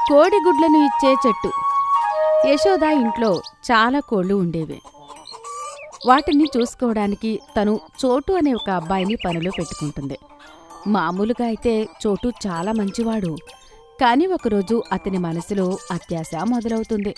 కోడిగుడ్లను ఇచ్చే చెట్టు యశోద ఇంట్లో చాలా కోళ్లు ఉండేవి వాటిని చూసుకోవడానికి తను చోటు అనే ఒక అబ్బాయిని పనిలో పెట్టుకుంటుంది మామూలుగా అయితే చోటు చాలా మంచివాడు కానీ ఒకరోజు అతని మనసులో అత్యాశ మొదలవుతుంది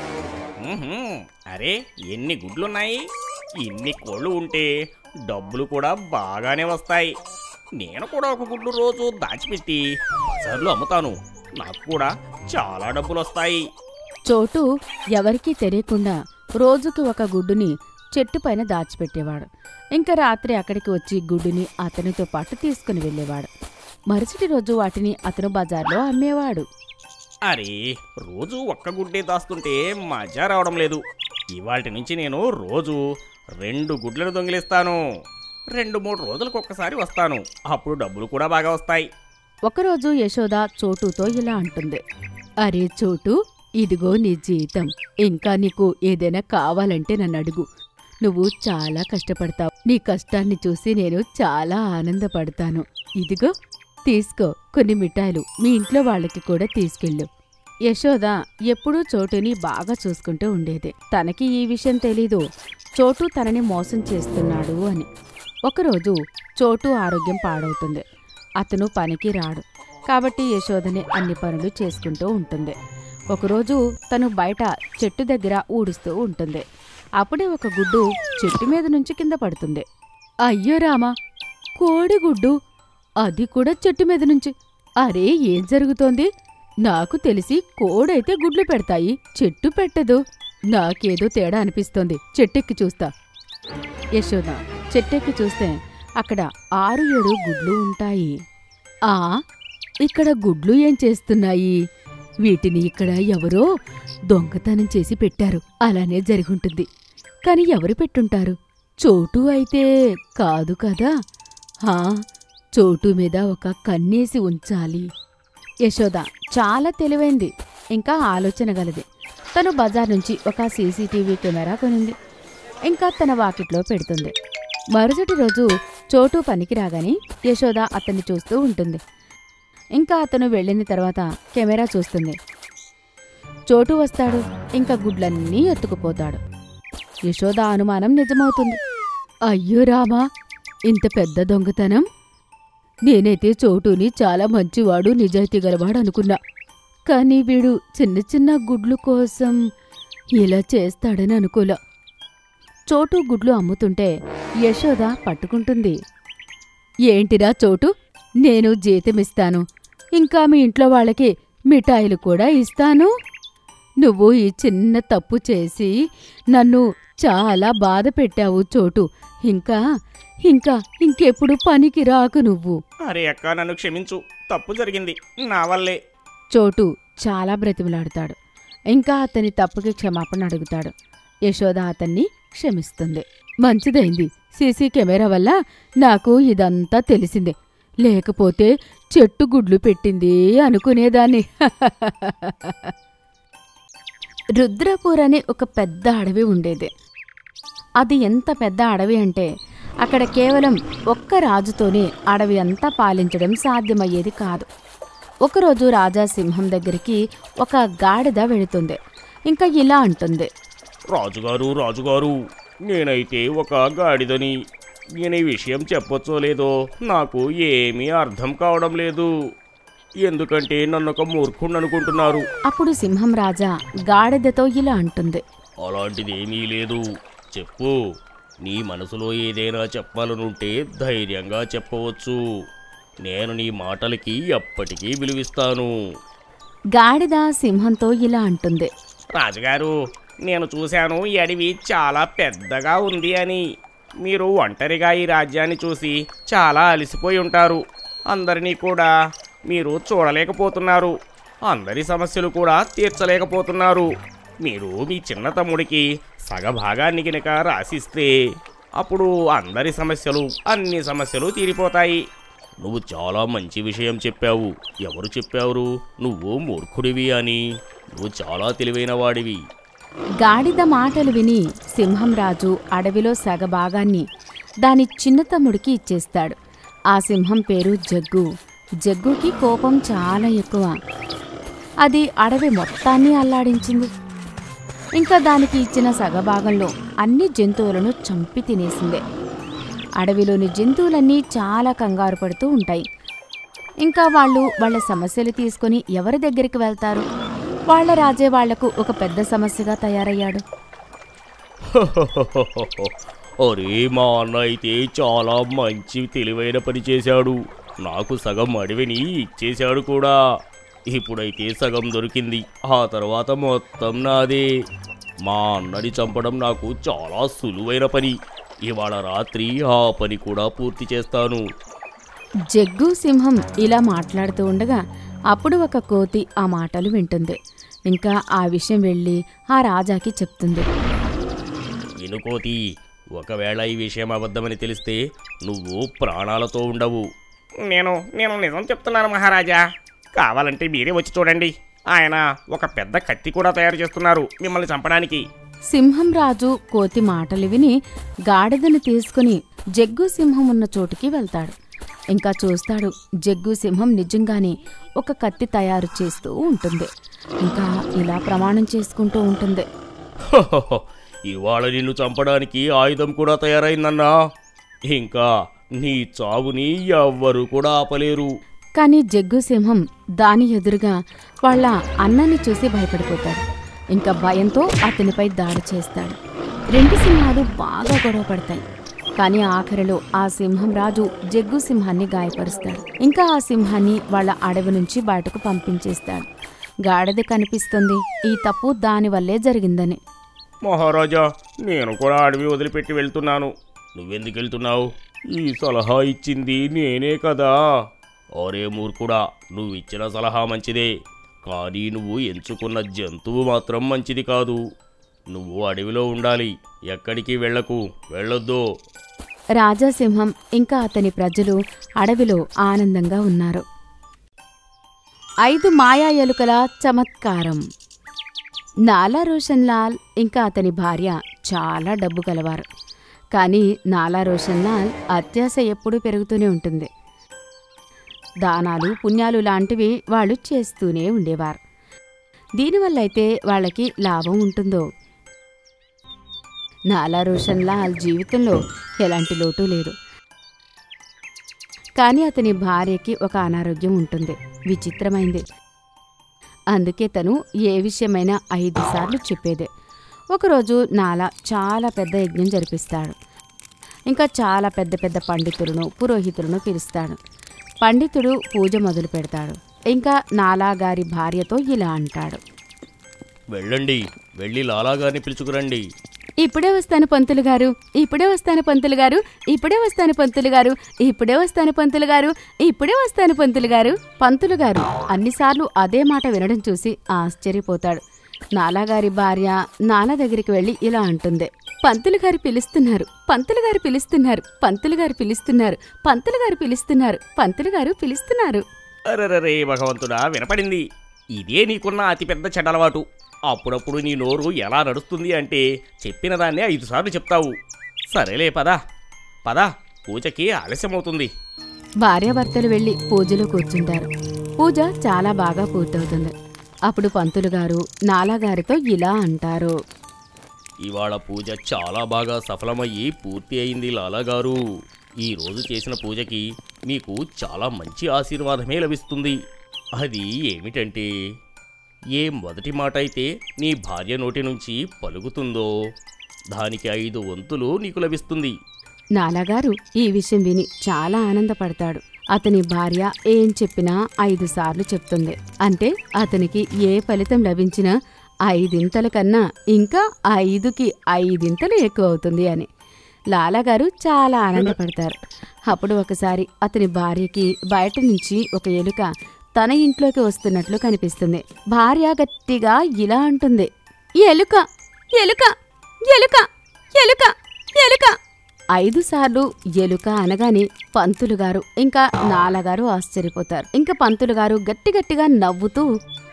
ఉహుం, అరే ఎన్ని గుడ్లున్నాయి ఇన్ని కోళ్ళు ఉంటే డబ్బులు కూడా బాగానే వస్తాయి నేను కూడా ఒక గుడ్లు రోజు దాచిపెట్టి బజార్లో అమ్ముతాను నాకు కూడా చాలా డబ్బులు వస్తాయి చోటు ఎవరికీ తెలియకుండా రోజుకి ఒక గుడ్డుని చెట్టు పైన దాచిపెట్టేవాడు ఇంకా రాత్రి అక్కడికి వచ్చి గుడ్డుని అతనితో పాటు తీసుకుని వెళ్ళేవాడు మరుసటి రోజు వాటిని అతను బజార్లో అమ్మేవాడు అరే రోజు ఒక్క గుడ్డే దాస్తుంటే మజా రావడం లేదు ఇవాటి నుంచి నేను రోజు రెండు గుడ్లను దొంగిలిస్తాను రెండు మూడు రోజులకు ఒక్కసారి వస్తాను అప్పుడు డబ్బులు కూడా బాగా వస్తాయి ఒకరోజు యశోద చోటుతో ఇలా అంటుంది అరే చోటు ఇదిగో నీ జీతం ఇంకా నీకు ఏదైనా కావాలంటే నన్ను అడుగు నువ్వు చాలా కష్టపడతావు నీ కష్టాన్ని చూసి నేను చాలా ఆనందపడతాను ఇదిగో తీసుకో కొన్ని మిఠాయిలు మీ ఇంట్లో వాళ్ళకి కూడా తీసుకెళ్ళు యశోద ఎప్పుడూ చోటుని బాగా చూసుకుంటూ ఉండేది తనకి ఈ విషయం తెలీదు చోటు తనని మోసం చేస్తున్నాడు అని ఒకరోజు చోటు ఆరోగ్యం పాడవుతుంది అతను పనికి రాడు కాబట్టి యశోదని అన్ని పనులు చేసుకుంటూ ఉంటుంది ఒకరోజు తను బయట చెట్టు దగ్గర ఊడుస్తూ ఉంటుంది అప్పుడే ఒక గుడ్డు చెట్టు మీద నుంచి కింద పడుతుంది అయ్యో రామా కోడిగుడ్డు అది కూడా చెట్టు మీద నుంచి అరే ఏం జరుగుతోంది నాకు తెలిసి కోడైతే గుడ్లు పెడతాయి చెట్టు పెట్టదు నాకేదో తేడా అనిపిస్తోంది చెట్టెక్కి చూస్తా యశోద చెట్టెక్కి చూస్తే అక్కడ ఆరు ఏడు గుడ్లు ఉంటాయి ఆ ఇక్కడ గుడ్లు ఏం చేస్తున్నాయి వీటిని ఇక్కడ ఎవరో దొంగతనం చేసి పెట్టారు అలానే జరుగుంటుంది కాని ఎవరు పెట్టుంటారు చోటు అయితే కాదు కదా హా చోటు మీద ఒక కన్నేసి ఉంచాలి యశోద చాలా తెలివైంది ఇంకా ఆలోచన గలది తను బజార్ నుంచి ఒక సీసీటీవీ కెమెరా కొనింది ఇంకా తన వాకిట్లో పెడుతుంది మరుసటి రోజు చోటు పనికి రాగానే యశోద అతన్ని చూస్తూ ఉంటుంది ఇంకా అతను వెళ్ళిన తర్వాత కెమెరా చూస్తుంది చోటు వస్తాడు ఇంకా గుడ్లన్నీ ఎత్తుకుపోతాడు యశోద అనుమానం నిజమవుతుంది అయ్యో రామా ఇంత పెద్ద దొంగతనం నేనైతే చోటుని చాలా మంచివాడు నిజాయితీ గలవాడు అనుకున్నా కానీ వీడు చిన్న చిన్న గుడ్లు కోసం ఇలా చేస్తాడని అనుకోలా చోటు గుడ్లు అమ్ముతుంటే యశోద పట్టుకుంటుంది ఏంటిరా చోటు నేను జీతమిస్తాను ఇంకా మీ ఇంట్లో వాళ్ళకి మిఠాయిలు కూడా ఇస్తాను నువ్వు ఈ చిన్న తప్పు చేసి నన్ను చాలా బాధ పెట్టావు చోటు ఇంకా ఇంకా ఇంకెప్పుడు పనికి రాకు నువ్వు అరే అక్క నన్ను క్షమించు తప్పు జరిగింది నా వల్లే చోటు చాలా బ్రతిమలాడుతాడు ఇంకా అతని తప్పుకి క్షమాపణ అడుగుతాడు యశోద అతన్ని క్షమిస్తుంది మంచిదైంది సీసీ కెమెరా వల్ల నాకు ఇదంతా తెలిసిందే లేకపోతే చెట్టు గుడ్లు పెట్టింది అనుకునేదాన్ని రుద్రపూర్ అనే ఒక పెద్ద అడవి ఉండేది అది ఎంత పెద్ద అడవి అంటే అక్కడ కేవలం ఒక్క రాజుతోనే అడవి అంతా పాలించడం సాధ్యమయ్యేది కాదు ఒకరోజు రాజా సింహం దగ్గరికి ఒక గాడిద వెళుతుంది ఇంకా ఇలా అంటుంది రాజుగారు రాజుగారు నేనైతే ఒక గాడిదని నేను ఈ విషయం చెప్పొచ్చో లేదో నాకు ఏమీ అర్థం కావడం లేదు ఎందుకంటే నన్ను ఒక మూర్ఖుణ్ణి అనుకుంటున్నారు అప్పుడు సింహం రాజా గాడిదతో ఇలా అంటుంది అలాంటిదేమీ లేదు చెప్పు నీ మనసులో ఏదైనా చెప్పాలనుంటే ధైర్యంగా చెప్పవచ్చు నేను నీ మాటలకి ఎప్పటికీ విలువిస్తాను గాడిద సింహంతో ఇలా అంటుంది రాజుగారు నేను చూశాను ఈ అడవి చాలా పెద్దగా ఉంది అని మీరు ఒంటరిగా ఈ రాజ్యాన్ని చూసి చాలా అలసిపోయి ఉంటారు అందరినీ కూడా మీరు చూడలేకపోతున్నారు అందరి సమస్యలు కూడా తీర్చలేకపోతున్నారు మీరు మీ చిన్న తమ్ముడికి సగభాగాన్ని గినక రాసిస్తే అప్పుడు అందరి సమస్యలు అన్ని సమస్యలు తీరిపోతాయి నువ్వు చాలా మంచి విషయం చెప్పావు ఎవరు చెప్పారు నువ్వు మూర్ఖుడివి అని నువ్వు చాలా తెలివైన వాడివి గాడిద మాటలు విని సింహం రాజు అడవిలో సగభాగాన్ని దాని చిన్న తమ్ముడికి ఇచ్చేస్తాడు ఆ సింహం పేరు జగ్గు జగ్గుకి కోపం చాలా ఎక్కువ అది అడవి మొత్తాన్ని అల్లాడించింది ఇంకా దానికి ఇచ్చిన సగభాగంలో అన్ని జంతువులను చంపి తినేసిందే అడవిలోని జంతువులన్నీ చాలా కంగారు పడుతూ ఉంటాయి ఇంకా వాళ్ళు వాళ్ళ సమస్యలు తీసుకొని ఎవరి దగ్గరికి వెళ్తారు వాళ్ళ రాజే వాళ్లకు ఒక పెద్ద సమస్యగా తయారయ్యాడు అరే మా అన్న అయితే చాలా మంచి తెలివైన పని చేశాడు నాకు సగం అడవిని ఇచ్చేశాడు కూడా ఇప్పుడైతే సగం దొరికింది ఆ తర్వాత మొత్తం నాదే మా అన్నని చంపడం నాకు చాలా సులువైన పని ఇవాళ రాత్రి ఆ పని కూడా పూర్తి చేస్తాను జగ్గు సింహం ఇలా మాట్లాడుతూ ఉండగా అప్పుడు ఒక కోతి ఆ మాటలు వింటుంది ఇంకా ఆ విషయం వెళ్ళి ఆ రాజాకి చెప్తుంది వినుకోతి ఒకవేళ ఈ విషయం అబద్ధమని తెలిస్తే నువ్వు ప్రాణాలతో ఉండవు నేను నేను నిజం చెప్తున్నాను మహారాజా కావాలంటే మీరే వచ్చి చూడండి ఆయన ఒక పెద్ద కత్తి కూడా తయారు చేస్తున్నారు మిమ్మల్ని చంపడానికి సింహం రాజు కోతి మాటలు విని గాడిదను తీసుకుని జగ్గు సింహం ఉన్న చోటుకి వెళ్తాడు ఇంకా చూస్తాడు జగ్గు సింహం నిజంగానే ఒక కత్తి తయారు చేస్తూ ఉంటుంది ఇంకా ఇలా ప్రమాణం చేసుకుంటూ ఉంటుంది హోహోహో, ఇవాళ నిన్ను చంపడానికి ఆయుధం కూడా తయారైందన్నా ఇంకా నీ చావుని ఎవ్వరు కూడా ఆపలేరు కానీ జగ్గు సింహం దాని ఎదురుగా వాళ్ళ అన్నని చూసి భయపడిపోతాడు ఇంకా భయంతో అతనిపై దాడి చేస్తాడు రెండు సింహాలు బాగా గొడవ పడతాయి కానీ ఆఖరిలో ఆ సింహం రాజు జగ్గు సింహాన్ని గాయపరుస్తాడు ఇంకా ఆ సింహాన్ని వాళ్ళ అడవి నుంచి బయటకు పంపించేస్తాడు గాడిద కనిపిస్తుంది ఈ తప్పు దాని వల్లే జరిగిందని మహారాజా నేను కూడా అడవి వదిలిపెట్టి వెళ్తున్నాను నువ్వెందుకు వెళ్తున్నావు ఈ సలహా ఇచ్చింది నేనే కదా ఒరే మూర్ఖుడా నువ్వు ఇచ్చిన సలహా మంచిదే కానీ నువ్వు ఎంచుకున్న జంతువు మాత్రం మంచిది కాదు నువ్వు అడవిలో ఉండాలి ఎక్కడికి వెళ్ళకు వెళ్ళొద్దు రాజాసింహం ఇంకా అతని ప్రజలు అడవిలో ఆనందంగా ఉన్నారు ఐదు మాయా ఎలుకల చమత్కారం నాలా రోషన్ లాల్ ఇంకా అతని భార్య చాలా డబ్బు గలవారు కానీ నాలా రోషన్ లాల్ అత్యాశ ఎప్పుడూ పెరుగుతూనే ఉంటుంది దానాలు పుణ్యాలు లాంటివి వాళ్ళు చేస్తూనే ఉండేవారు దీనివల్ల అయితే వాళ్ళకి లాభం ఉంటుందో నాలా రోషన్ లాల్ జీవితంలో ఎలాంటి లోటు లేదు కానీ అతని భార్యకి ఒక అనారోగ్యం ఉంటుంది విచిత్రమైంది అందుకే తను ఏ విషయమైనా ఐదు సార్లు చెప్పేదే ఒకరోజు నాలా చాలా పెద్ద యజ్ఞం జరిపిస్తాడు ఇంకా చాలా పెద్ద పెద్ద పండితులను పురోహితులను పిలుస్తాడు పండితుడు పూజ మొదలు పెడతాడు ఇంకా నాలా గారి భార్యతో ఇలా అంటాడు వెళ్ళండి వెళ్ళి లాలాగారిని పిలుచుకురండి ఇప్పుడే వస్తాను పంతులు గారు ఇప్పుడే వస్తాను పంతులు గారు ఇప్పుడే వస్తాను పంతులు గారు ఇప్పుడే వస్తాను పంతులు గారు ఇప్పుడే వస్తాను పంతులు గారు పంతులు గారు అన్నిసార్లు అదే మాట వినడం చూసి ఆశ్చర్యపోతాడు నాలాగారి భార్య నాలా దగ్గరికి వెళ్ళి ఇలా అంటుంది పంతులు గారు పిలుస్తున్నారు పంతులు గారు పిలుస్తున్నారు పంతులు గారు పిలుస్తున్నారు పంతులు గారు పిలుస్తున్నారు పంతులు గారు పిలుస్తున్నారు అరరరే భగవంతుడా వినపడింది ఇదే నీకున్న అతిపెద్ద చెడ్డలవాటు అప్పుడప్పుడు నీ నోరు ఎలా నడుస్తుంది అంటే చెప్పిన దాన్నే ఐదు సార్లు చెప్తావు సరేలే పదా పదా పూజకి ఆలస్యమవుతుంది భార్యాభర్తలు వెళ్లి పూజలో కూర్చుంటారు పూజ చాలా బాగా పూర్తవుతుంది అప్పుడు పంతులు గారు నాలాగారితో ఇలా అంటారు ఇవాళ పూజ చాలా బాగా సఫలమయ్యి పూర్తి అయింది లాలాగారు ఈ రోజు చేసిన పూజకి మీకు చాలా మంచి ఆశీర్వాదమే లభిస్తుంది అది ఏమిటంటే ఏ మొదటి మాట అయితే నీ భార్య నోటి నుంచి పలుకుతుందో దానికి ఐదు వంతులు నీకు లభిస్తుంది నాలాగారు ఈ విషయం విని చాలా ఆనందపడతాడు అతని భార్య ఏం చెప్పినా ఐదు సార్లు చెప్తుంది అంటే అతనికి ఏ ఫలితం లభించినా ఐదింతల కన్నా ఇంకా ఐదుకి ఐదింతలు ఎక్కువ అవుతుంది అని లాలాగారు చాలా ఆనందపడతారు అప్పుడు ఒకసారి అతని భార్యకి బయట నుంచి ఒక ఎలుక తన ఇంట్లోకి వస్తున్నట్లు కనిపిస్తుంది భార్య గట్టిగా ఇలా అంటుంది ఎలుక ఎలుక ఎలుక ఎలుక ఎలుక ఐదు సార్లు ఎలుక అనగానే పంతులు గారు ఇంకా నాలగారు ఆశ్చర్యపోతారు ఇంకా పంతులు గారు గట్టి గట్టిగా నవ్వుతూ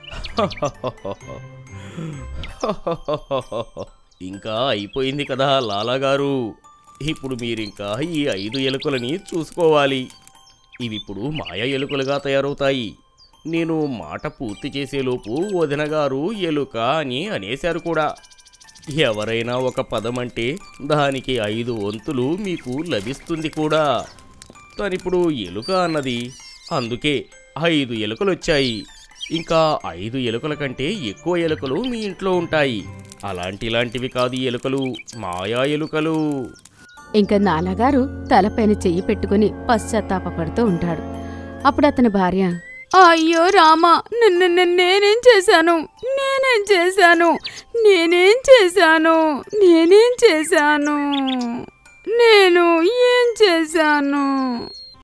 ఇంకా అయిపోయింది కదా లాలాగారు ఇప్పుడు మీరింకా ఈ ఐదు ఎలుకలని చూసుకోవాలి ఇవి ఇప్పుడు మాయ ఎలుకలుగా తయారవుతాయి నేను మాట పూర్తి చేసేలోపు వదిన గారు ఎలుక అని అనేశారు కూడా ఎవరైనా ఒక పదం అంటే దానికి ఐదు వంతులు మీకు లభిస్తుంది కూడా తనిప్పుడు ఎలుక అన్నది అందుకే ఐదు ఎలుకలు వచ్చాయి ఇంకా ఐదు ఎలుకల కంటే ఎక్కువ ఎలుకలు మీ ఇంట్లో ఉంటాయి అలాంటి ఇలాంటివి కాదు ఈ ఎలుకలు మాయా ఎలుకలు ఇంకా నాన్నగారు తలపైన చెయ్యి పెట్టుకుని పశ్చాత్తాపపడుతూ ఉంటాడు అప్పుడు అతని భార్య అయ్యో రామా నిన్ను నేనేం చేశాను నేనేం చేశాను నేనేం చేశాను నేనేం చేశాను నేను ఏం చేశాను